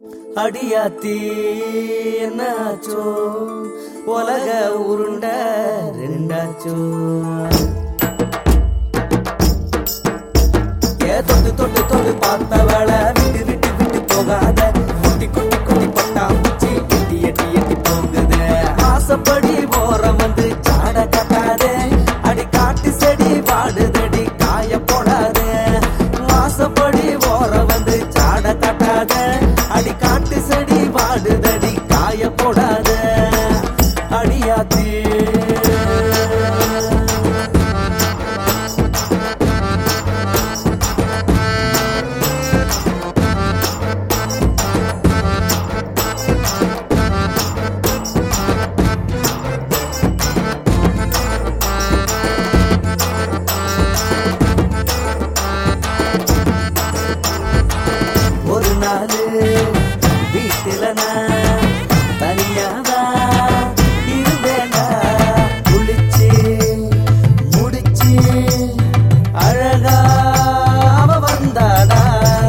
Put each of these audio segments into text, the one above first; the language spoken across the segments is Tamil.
அடியாத்தி என்னாச்சோ உலக உருண்ட ரெண்டாச்சோ ஏ தொட்டு தொட்டு தொட்டு பார்த்தவள விட்டு விட்டு விட்டு போகாத குட்டி குட்டி குட்டி பட்டாம்பூச்சி எட்டி எட்டி எட்டி போகுது ஆசைப்படி ஓரம் வந்து சாட கட்டாதே அடி காட்டு செடி வாடுதடி காய போடாதே வாசப்படி ஓரம் வந்து சாட கட்டாத அடி காட்டு செடி வாடுதடி காய போடாத அடியாத்தி ஒரு நாள் வீட்டுல நான் தனியாதான் இருந்தேனா குளிச்சு முடிச்சு அழகா அவ வந்தாடா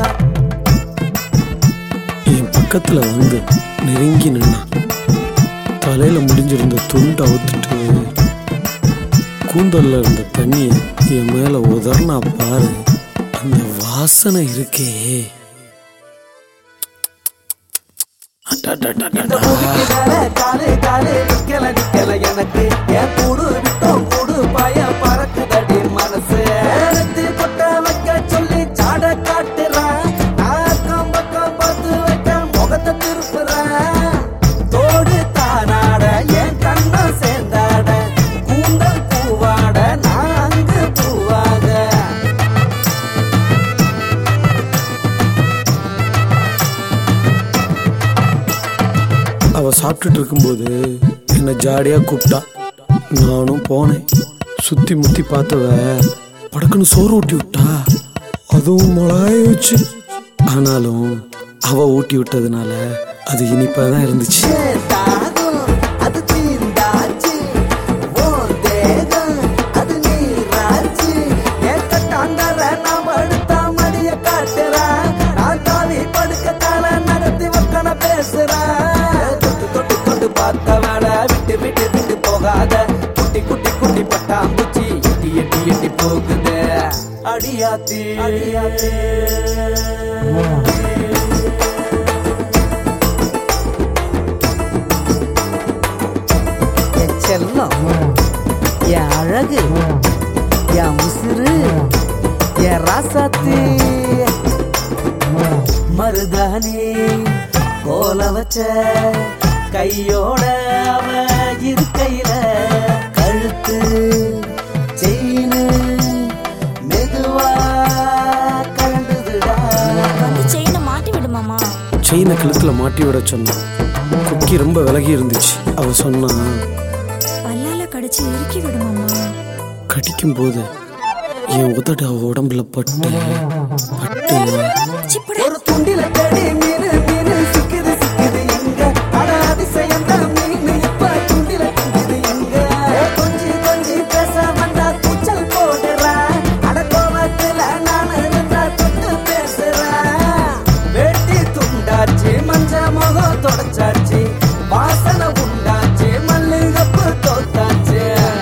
என் பக்கத்துல வந்து நெருங்கி நின்னா தலையில முடிஞ்சிருந்த துண்டு அவுத்துட்டு கூந்தல்ல இருந்த தண்ணிய என் மேல உதர்னா பாரு அந்த வாசனை இருக்கே இந்த அடடடடடா. பூமிக்கு மேல காலு காலு நிக்கல நிக்கல எனக்கு என் கூடு விட்டோம் கூடு பய பறக்குதடி மனசு எடுத்து கொட்ட வைக்க சொல்லி சாட காட்டுறான் நான் அக்கம் பக்கம் பார்த்து வைக்க முகத்தை திருப்புறேன் தோடு தானாட என் கண்ணம் சேர்ந்தாட கூந்தல் பூவாட நான் அங்கு பூவாக அவ சாப்பிட்டுட்டு இருக்கும்போது என்னை ஜாடியா கூப்பிட்டா நானும் போனேன் சுத்தி முத்தி பார்த்தவ படக்குன்னு சோறு ஊட்டி விட்டா அதுவும் மிளகாய வச்சு ஆனாலும் அவ ஊட்டி விட்டதுனால அது இனிப்பா தான் இருந்துச்சு தாகம் அது தீர்ந்தாச்சு உன் தேகம் அது நீராச்சு என் கட்டாந்தர நான் படுத்தா மடிய காட்டுறேன் நான் தாவி படுக்கத்தால நடத்தி வக்கன பேசுறேன் தொட்டு தொட்டு தொட்டு பார்த்தவள விட்டு விட்டு விட்டு போகாத குட்டி குட்டி குட்டி பட்டாம்பூச்சி எட்டி எட்டி எட்டி போகுது அடியாத்தி அடியாத்தி என் செல்லம் என் அழகு என் உசுறு என் ராசாத்தி மருதாணி கோல வச்ச கையோட அவ இருக்கையில கழுத்து செயின் மெதுவா கலண்டுதுடா வந்து செயினை மாட்டி விடு மாமா செயினை கழுத்துல மாட்டி விட சொன்னான் குக்கி ரொம்ப விலகி இருந்துச்சு அவ சொன்னா பல்லால கடிச்சு இறுக்கி விடு மாமா கடிக்கும் போது என் உதடு அவ உடம்புல பட்டு பட்டு சிப்பட ஒரு துண்டில தேடி மீனு மீனு சிக்குது சிக்குது எங்க அட அதிசயம் தான் மீனு இப்ப துண்டில துண்டுது எங்க ஏ, கொஞ்சி கொஞ்சி பேச வந்தா கூச்சல் போடுறா அட கோவத்துல நான் இருந்தா தொட்டு பேசுறேன் வெட்டி துண்டாச்சு மஞ்ச முகம் தொடச்சாச்சு வாசனை உண்டாச்சு மல்லிகப்பு தோத்தாச்சு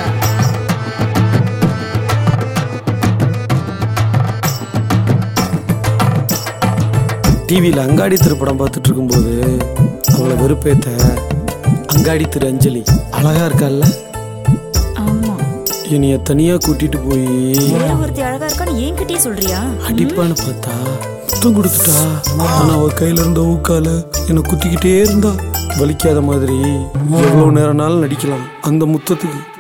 டிவியில் அங்காடி திருப்படம் பார்த்துட்டு இருக்கும்போது அவளை வெறுப்பேத்த அங்காடி திரு அஞ்சலி அழகா இருக்கால்ல ஆமா என்னைய தனியா கூட்டிட்டு போய் வேற ஒருத்தி அழகா இருக்கான்னு என்கிட்டயே சொல்றியா அடிப்பான்னு பார்த்தா முத்தம் கொடுத்துட்டா ஆனா அவ கையில இருந்த ஊக்கால என்னை குத்திக்கிட்டே இருந்தா வலிக்காத மாதிரி எவ்வளவு நேரம்னாலும் நடிக்கலாம் அந்த முத்தத்துக்கு